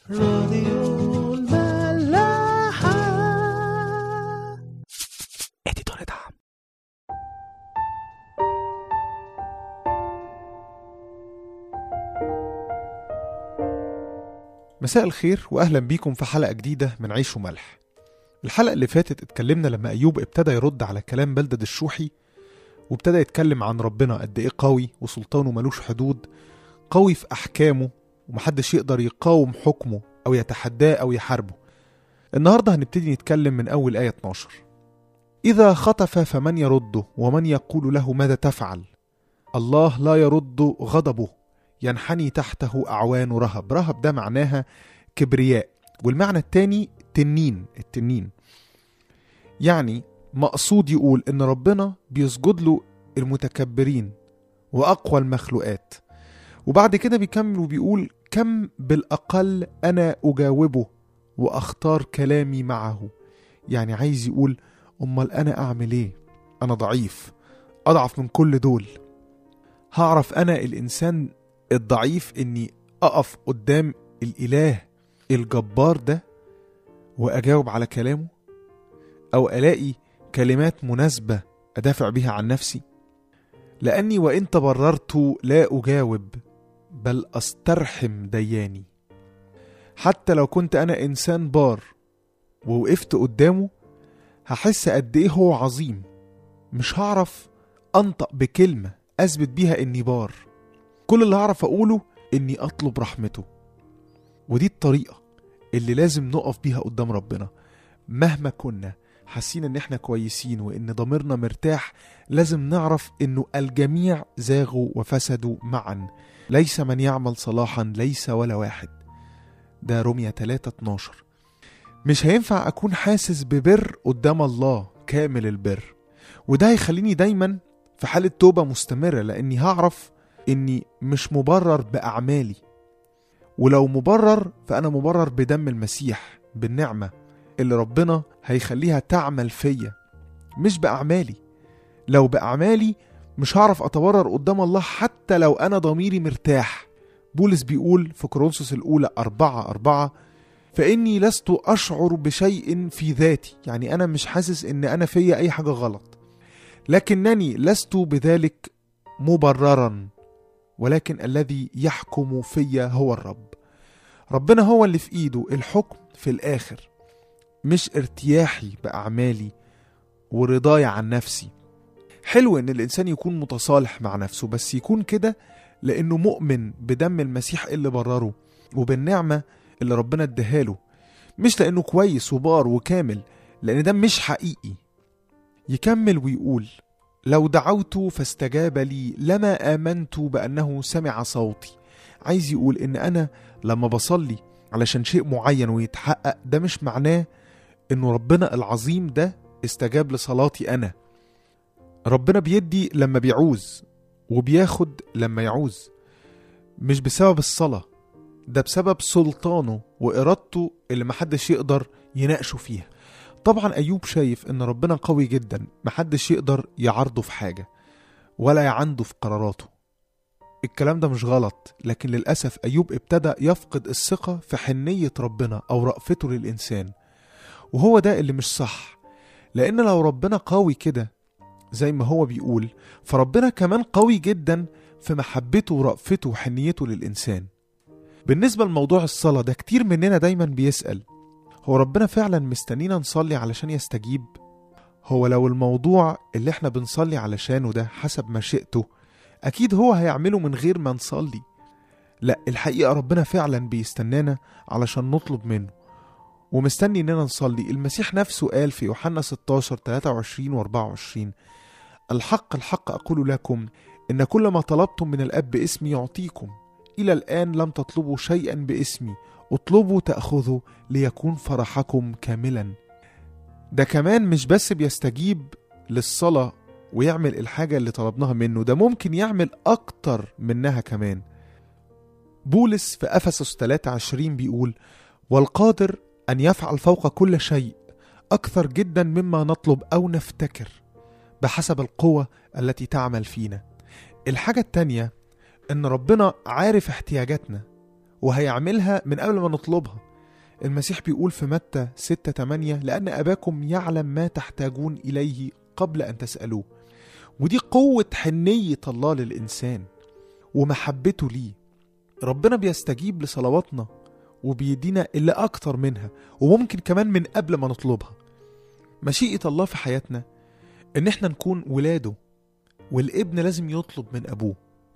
راديو الملاحة اديتور دعم مساء الخير واهلا بيكم في حلقه جديده من عيش وملح الحلقه اللي فاتت اتكلمنا لما ايوب ابتدى يرد على كلام بلدد الشوحي وابتدى يتكلم عن ربنا قد ايه قوي وسلطانه ملوش حدود قوي في احكامه ومحدش يقدر يقاوم حكمه او يتحداه او يحاربه النهارده هنبتدي نتكلم من اول ايه 12 اذا خطف فمن يرده ومن يقول له ماذا تفعل الله لا يرد غضبه ينحني تحته أعوان رهب رهب ده معناها كبرياء والمعنى التاني تنين التنين يعني مقصود يقول إن ربنا بيسجد له المتكبرين وأقوى المخلوقات وبعد كده بيكمل وبيقول كم بالأقل أنا أجاوبه وأختار كلامي معه يعني عايز يقول أمال أنا أعمل إيه أنا ضعيف أضعف من كل دول هعرف أنا الإنسان الضعيف اني اقف قدام الاله الجبار ده واجاوب على كلامه او الاقي كلمات مناسبه ادافع بيها عن نفسي لاني وان تبررت لا اجاوب بل استرحم دياني حتى لو كنت انا انسان بار ووقفت قدامه هحس قد ايه هو عظيم مش هعرف انطق بكلمه اثبت بيها اني بار كل اللي هعرف اقوله اني اطلب رحمته ودي الطريقه اللي لازم نقف بيها قدام ربنا مهما كنا حاسين ان احنا كويسين وان ضميرنا مرتاح لازم نعرف انه الجميع زاغوا وفسدوا معا ليس من يعمل صلاحا ليس ولا واحد ده رومية 3 12 مش هينفع اكون حاسس ببر قدام الله كامل البر وده هيخليني دايما في حالة توبة مستمرة لاني هعرف اني مش مبرر باعمالي ولو مبرر فانا مبرر بدم المسيح بالنعمه اللي ربنا هيخليها تعمل فيا مش باعمالي لو باعمالي مش هعرف اتبرر قدام الله حتى لو انا ضميري مرتاح بولس بيقول في كورنثوس الاولى أربعة أربعة فاني لست اشعر بشيء في ذاتي يعني انا مش حاسس ان انا فيا اي حاجه غلط لكنني لست بذلك مبررا ولكن الذي يحكم فيا هو الرب ربنا هو اللي في ايده الحكم في الاخر مش ارتياحي باعمالي ورضاي عن نفسي حلو ان الانسان يكون متصالح مع نفسه بس يكون كده لانه مؤمن بدم المسيح اللي برره وبالنعمه اللي ربنا اداهاله مش لانه كويس وبار وكامل لان ده مش حقيقي يكمل ويقول لو دعوت فاستجاب لي لما آمنت بأنه سمع صوتي عايز يقول إن أنا لما بصلي علشان شيء معين ويتحقق ده مش معناه إنه ربنا العظيم ده استجاب لصلاتي أنا ربنا بيدي لما بيعوز وبياخد لما يعوز مش بسبب الصلاة ده بسبب سلطانه وإرادته اللي محدش يقدر يناقشه فيها طبعا ايوب شايف ان ربنا قوي جدا محدش يقدر يعارضه في حاجه ولا يعنده في قراراته الكلام ده مش غلط لكن للاسف ايوب ابتدى يفقد الثقه في حنيه ربنا او رأفته للانسان وهو ده اللي مش صح لان لو ربنا قوي كده زي ما هو بيقول فربنا كمان قوي جدا في محبته ورأفته وحنيته للانسان بالنسبه لموضوع الصلاه ده كتير مننا دايما بيسأل هو ربنا فعلا مستنينا نصلي علشان يستجيب هو لو الموضوع اللي احنا بنصلي علشانه ده حسب مشيئته اكيد هو هيعمله من غير ما نصلي لا الحقيقة ربنا فعلا بيستنانا علشان نطلب منه ومستني اننا نصلي المسيح نفسه قال في يوحنا 16 23 و 24 الحق الحق اقول لكم ان كل ما طلبتم من الاب باسمي يعطيكم الى الان لم تطلبوا شيئا باسمي اطلبوا تأخذوا ليكون فرحكم كاملا ده كمان مش بس بيستجيب للصلاة ويعمل الحاجة اللي طلبناها منه ده ممكن يعمل أكتر منها كمان بولس في أفسس 23 بيقول والقادر أن يفعل فوق كل شيء أكثر جدا مما نطلب أو نفتكر بحسب القوة التي تعمل فينا الحاجة التانية إن ربنا عارف احتياجاتنا وهيعملها من قبل ما نطلبها المسيح بيقول في متى 6 8 لأن أباكم يعلم ما تحتاجون إليه قبل أن تسألوه ودي قوة حنية الله للإنسان ومحبته ليه ربنا بيستجيب لصلواتنا وبيدينا اللي أكتر منها وممكن كمان من قبل ما نطلبها مشيئة الله في حياتنا إن إحنا نكون ولاده والابن لازم يطلب من أبوه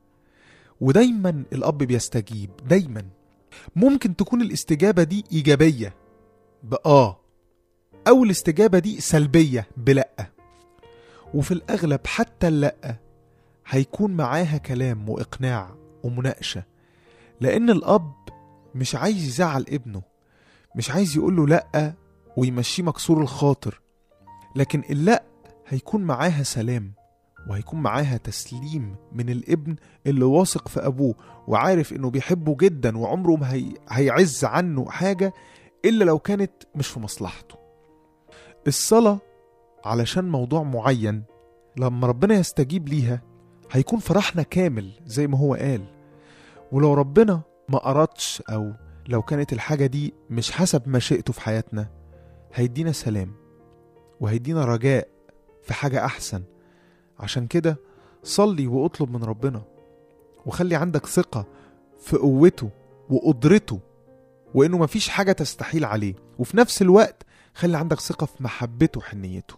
ودايما الأب بيستجيب دايما ممكن تكون الاستجابة دي إيجابية بآه أو الاستجابة دي سلبية بلأ وفي الأغلب حتى اللأ هيكون معاها كلام وإقناع ومناقشة لأن الأب مش عايز يزعل ابنه مش عايز يقوله لأ ويمشيه مكسور الخاطر لكن اللأ هيكون معاها سلام وهيكون معاها تسليم من الابن اللي واثق في أبوه وعارف إنه بيحبه جدا وعمره ما هي... هيعز عنه حاجة إلا لو كانت مش في مصلحته الصلاة علشان موضوع معين لما ربنا يستجيب ليها هيكون فرحنا كامل زي ما هو قال ولو ربنا ما أردش أو لو كانت الحاجة دي مش حسب مشيئته في حياتنا هيدينا سلام وهيدينا رجاء في حاجة أحسن عشان كده صلي واطلب من ربنا وخلي عندك ثقة في قوته وقدرته وإنه مفيش حاجة تستحيل عليه وفي نفس الوقت خلي عندك ثقة في محبته وحنيته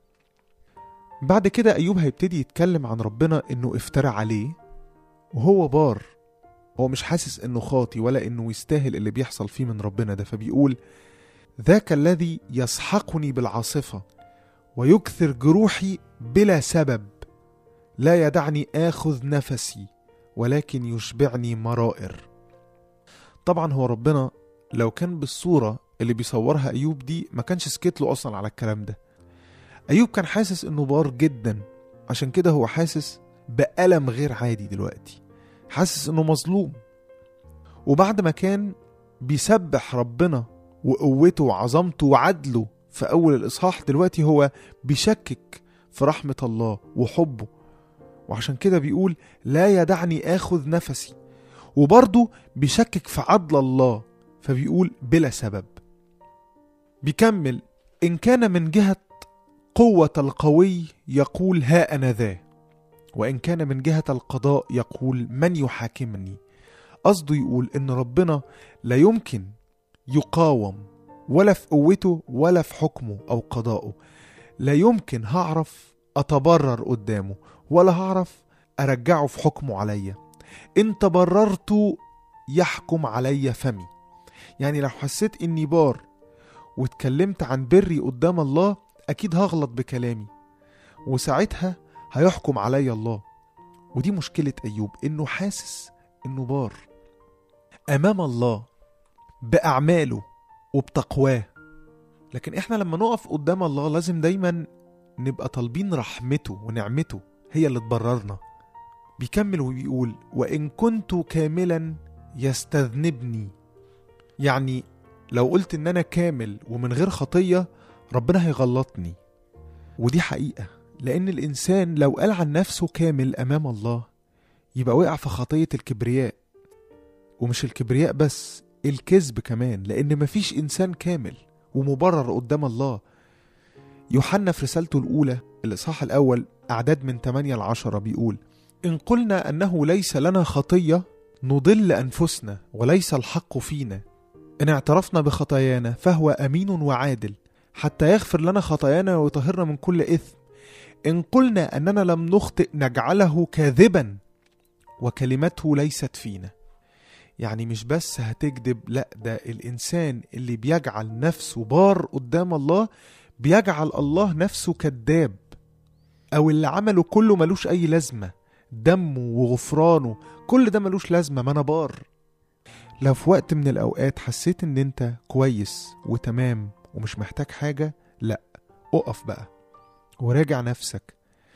بعد كده أيوب هيبتدي يتكلم عن ربنا إنه افترى عليه وهو بار هو مش حاسس إنه خاطي ولا إنه يستاهل اللي بيحصل فيه من ربنا ده فبيقول ذاك الذي يسحقني بالعاصفة ويكثر جروحي بلا سبب لا يدعني آخذ نفسي ولكن يشبعني مرائر طبعا هو ربنا لو كان بالصورة اللي بيصورها أيوب دي ما كانش سكت له أصلا على الكلام ده أيوب كان حاسس إنه بار جدا عشان كده هو حاسس بألم غير عادي دلوقتي حاسس إنه مظلوم وبعد ما كان بيسبح ربنا وقوته وعظمته وعدله في أول الإصحاح دلوقتي هو بيشكك في رحمة الله وحبه وعشان كده بيقول لا يدعني آخذ نفسي وبرضه بيشكك في عدل الله فبيقول بلا سبب بيكمل إن كان من جهة قوة القوي يقول ها أنا ذا وإن كان من جهة القضاء يقول من يحاكمني قصده يقول إن ربنا لا يمكن يقاوم ولا في قوته ولا في حكمه أو قضائه لا يمكن هعرف أتبرر قدامه ولا هعرف أرجعه في حكمه عليا إن تبررت يحكم عليا فمي يعني لو حسيت إني بار واتكلمت عن بري قدام الله أكيد هغلط بكلامي وساعتها هيحكم عليا الله ودي مشكلة أيوب إنه حاسس إنه بار أمام الله بأعماله وبتقواه لكن إحنا لما نقف قدام الله لازم دايما نبقى طالبين رحمته ونعمته هي اللي تبررنا بيكمل وبيقول وإن كنت كاملا يستذنبني يعني لو قلت إن أنا كامل ومن غير خطية ربنا هيغلطني ودي حقيقة لأن الإنسان لو قال عن نفسه كامل أمام الله يبقى وقع في خطية الكبرياء ومش الكبرياء بس الكذب كمان لأن مفيش إنسان كامل ومبرر قدام الله يوحنا في رسالته الأولى الإصحاح الأول أعداد من 8 ل 10 بيقول إن قلنا أنه ليس لنا خطية نضل أنفسنا وليس الحق فينا إن اعترفنا بخطايانا فهو أمين وعادل حتى يغفر لنا خطايانا ويطهرنا من كل إثم إن قلنا أننا لم نخطئ نجعله كاذبا وكلمته ليست فينا يعني مش بس هتكذب لا ده الإنسان اللي بيجعل نفسه بار قدام الله بيجعل الله نفسه كذاب أو اللي عمله كله ملوش أي لازمة دمه وغفرانه كل ده ملوش لازمة ما أنا بار لو في وقت من الأوقات حسيت إن أنت كويس وتمام ومش محتاج حاجة لا أقف بقى وراجع نفسك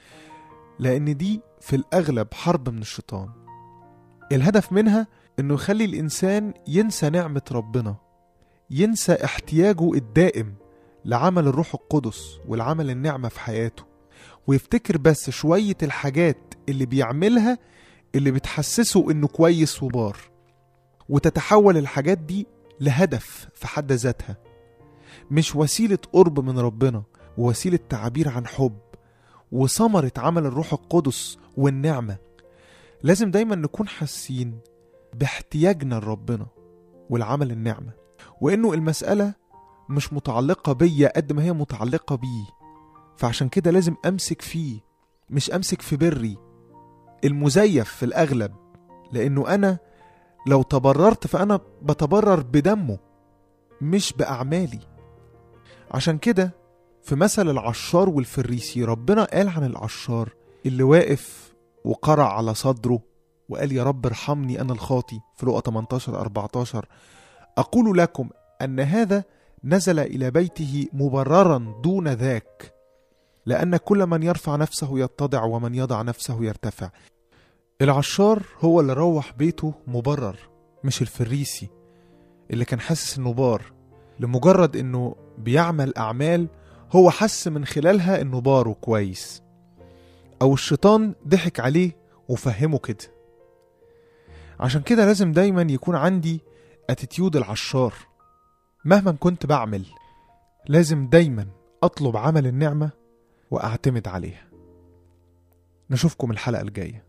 لأن دي في الأغلب حرب من الشيطان الهدف منها إنه يخلي الإنسان ينسى نعمة ربنا ينسى احتياجه الدائم لعمل الروح القدس والعمل النعمة في حياته ويفتكر بس شوية الحاجات اللي بيعملها اللي بتحسسه إنه كويس وبار وتتحول الحاجات دي لهدف في حد ذاتها مش وسيلة قرب من ربنا ووسيلة تعبير عن حب وثمرة عمل الروح القدس والنعمة لازم دايما نكون حاسين باحتياجنا لربنا والعمل النعمة وإنه المسألة مش متعلقة بيا قد ما هي متعلقة بيه فعشان كده لازم أمسك فيه مش أمسك في بري المزيف في الأغلب لأنه أنا لو تبررت فأنا بتبرر بدمه مش بأعمالي عشان كده في مثل العشار والفريسي ربنا قال عن العشار اللي واقف وقرع على صدره وقال يا رب ارحمني أنا الخاطي في لقى 18 14 أقول لكم أن هذا نزل إلى بيته مبررا دون ذاك لأن كل من يرفع نفسه يتضع ومن يضع نفسه يرتفع العشار هو اللي روح بيته مبرر مش الفريسي اللي كان حاسس انه بار لمجرد انه بيعمل اعمال هو حس من خلالها انه بار كويس او الشيطان ضحك عليه وفهمه كده عشان كده لازم دايما يكون عندي اتيتيود العشار مهما كنت بعمل لازم دايما اطلب عمل النعمة واعتمد عليها نشوفكم الحلقة الجاية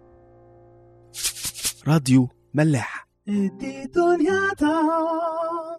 راديو ملاح دي دنيا تا